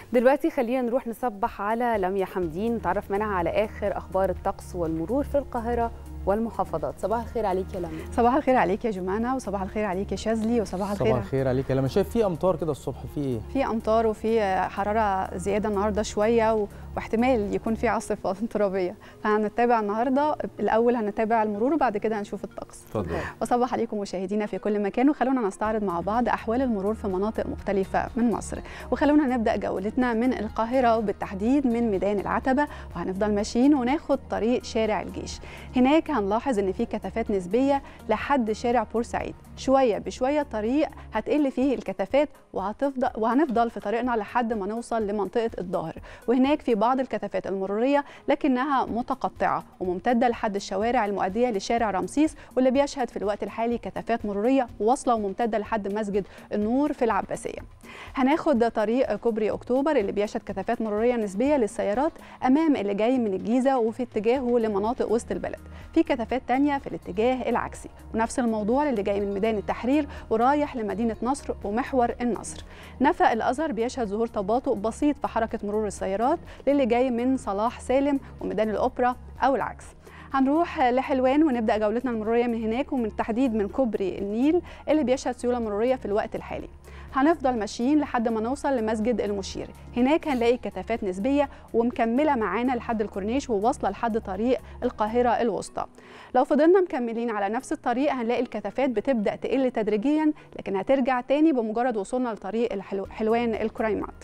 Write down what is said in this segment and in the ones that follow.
دلوقتي خلينا نروح نصبح على لميا حمدين نتعرف منها على اخر اخبار الطقس والمرور في القاهره والمحافظات صباح الخير عليك يا لميا صباح الخير عليك يا جمانة وصباح الخير عليك يا شاذلي وصباح الخير صباح الخير عليك لما شايف في امطار كده الصبح في ايه في امطار وفي حراره زياده النهارده شويه و... واحتمال يكون في عاصفه ترابيه فهنتابع النهارده الاول هنتابع المرور وبعد كده هنشوف الطقس اتفضل وصباح عليكم مشاهدينا في كل مكان وخلونا نستعرض مع بعض احوال المرور في مناطق مختلفه من مصر وخلونا نبدا جولتنا من القاهره وبالتحديد من ميدان العتبه وهنفضل ماشيين وناخد طريق شارع الجيش هناك هنلاحظ ان في كثافات نسبيه لحد شارع بورسعيد شويه بشويه الطريق هتقل فيه الكثافات وهتفضل وهنفضل في طريقنا لحد ما نوصل لمنطقه الظهر وهناك في بعض الكثافات المروريه لكنها متقطعه وممتده لحد الشوارع المؤديه لشارع رمسيس واللي بيشهد في الوقت الحالي كثافات مروريه واصله وممتده لحد مسجد النور في العباسيه هناخد طريق كوبري اكتوبر اللي بيشهد كثافات مروريه نسبيه للسيارات امام اللي جاي من الجيزه وفي اتجاهه لمناطق وسط البلد في كثافات تانية في الاتجاه العكسي ونفس الموضوع اللي جاي من ميدان التحرير ورايح لمدينه نصر ومحور النصر نفق الازهر بيشهد ظهور تباطؤ بسيط في حركه مرور السيارات للي جاي من صلاح سالم وميدان الاوبرا او العكس هنروح لحلوان ونبدا جولتنا المروريه من هناك ومن تحديد من كوبري النيل اللي بيشهد سيوله مروريه في الوقت الحالي هنفضل ماشيين لحد ما نوصل لمسجد المشير هناك هنلاقي كثافات نسبيه ومكمله معانا لحد الكورنيش وواصله لحد طريق القاهره الوسطى لو فضلنا مكملين على نفس الطريق هنلاقي الكثافات بتبدا تقل تدريجيا لكن هترجع تاني بمجرد وصولنا لطريق الحلو... حلوان الكريمات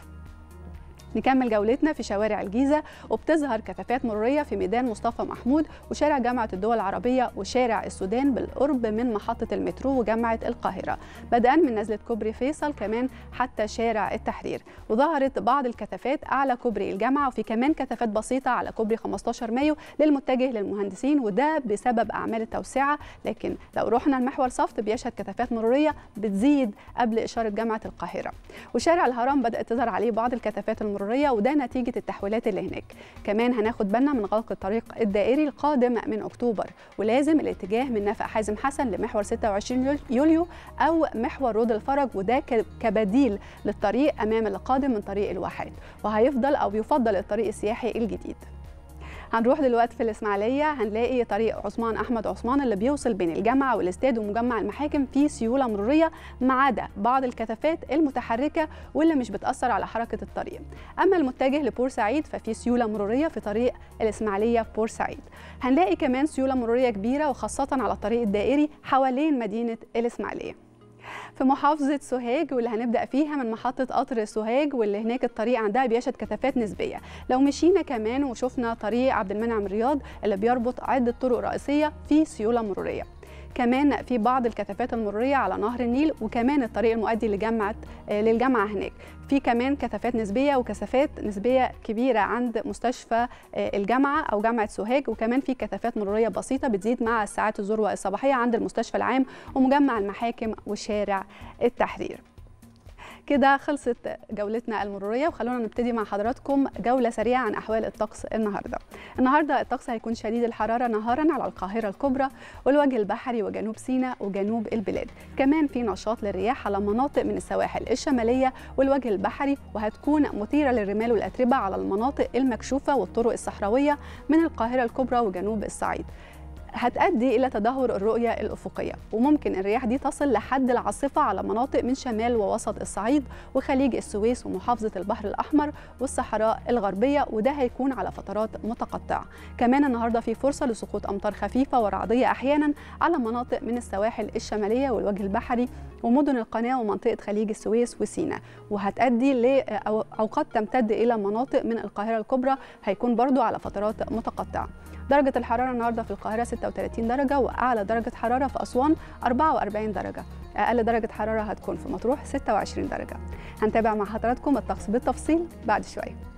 نكمل جولتنا في شوارع الجيزة وبتظهر كثافات مرورية في ميدان مصطفى محمود وشارع جامعة الدول العربية وشارع السودان بالقرب من محطة المترو وجامعة القاهرة بدءا من نزلة كوبري فيصل كمان حتى شارع التحرير وظهرت بعض الكثافات أعلى كوبري الجامعة وفي كمان كثافات بسيطة على كوبري 15 مايو للمتجه للمهندسين وده بسبب أعمال التوسعة لكن لو رحنا المحور صفت بيشهد كثافات مرورية بتزيد قبل إشارة جامعة القاهرة وشارع الهرم بدأت تظهر عليه بعض الكثافات المرورية المروريه وده نتيجه التحويلات اللي هناك كمان هناخد بالنا من غلق الطريق الدائري القادم من اكتوبر ولازم الاتجاه من نفق حازم حسن لمحور 26 يوليو او محور رود الفرج وده كبديل للطريق امام القادم من طريق الواحات وهيفضل او يفضل الطريق السياحي الجديد هنروح دلوقتي في الاسماعيليه هنلاقي طريق عثمان احمد عثمان اللي بيوصل بين الجامعه والاستاد ومجمع المحاكم فيه سيوله مروريه ما عدا بعض الكثافات المتحركه واللي مش بتاثر على حركه الطريق اما المتجه لبورسعيد ففي سيوله مروريه في طريق الاسماعيليه بورسعيد هنلاقي كمان سيوله مروريه كبيره وخاصه على الطريق الدائري حوالين مدينه الاسماعيليه في محافظة سوهاج واللي هنبدأ فيها من محطة قطر سوهاج واللي هناك الطريق عندها بيشهد كثافات نسبية لو مشينا كمان وشفنا طريق عبد المنعم رياض اللي بيربط عدة طرق رئيسية في سيولة مرورية كمان في بعض الكثافات المروريه على نهر النيل وكمان الطريق المؤدي لجامعه للجامعه هناك في كمان كثافات نسبيه وكثافات نسبيه كبيره عند مستشفى الجامعه او جامعه سوهاج وكمان في كثافات مروريه بسيطه بتزيد مع ساعات الذروه الصباحيه عند المستشفى العام ومجمع المحاكم وشارع التحرير كده خلصت جولتنا المروريه وخلونا نبتدي مع حضراتكم جوله سريعه عن احوال الطقس النهارده. النهارده الطقس هيكون شديد الحراره نهارا على القاهره الكبرى والوجه البحري وجنوب سيناء وجنوب البلاد. كمان في نشاط للرياح على مناطق من السواحل الشماليه والوجه البحري وهتكون مثيره للرمال والاتربه على المناطق المكشوفه والطرق الصحراويه من القاهره الكبرى وجنوب الصعيد. هتؤدي الى تدهور الرؤيه الافقيه وممكن الرياح دي تصل لحد العاصفه على مناطق من شمال ووسط الصعيد وخليج السويس ومحافظه البحر الاحمر والصحراء الغربيه وده هيكون على فترات متقطعه كمان النهارده في فرصه لسقوط امطار خفيفه ورعديه احيانا على مناطق من السواحل الشماليه والوجه البحري ومدن القناه ومنطقه خليج السويس وسيناء وهتؤدي ل او قد تمتد الى مناطق من القاهره الكبرى هيكون برضو على فترات متقطعه درجة الحرارة النهاردة في القاهرة 36 درجة وأعلى درجة حرارة في أسوان 44 درجة أقل درجة حرارة هتكون في مطروح 26 درجة هنتابع مع حضراتكم الطقس بالتفصيل بعد شوية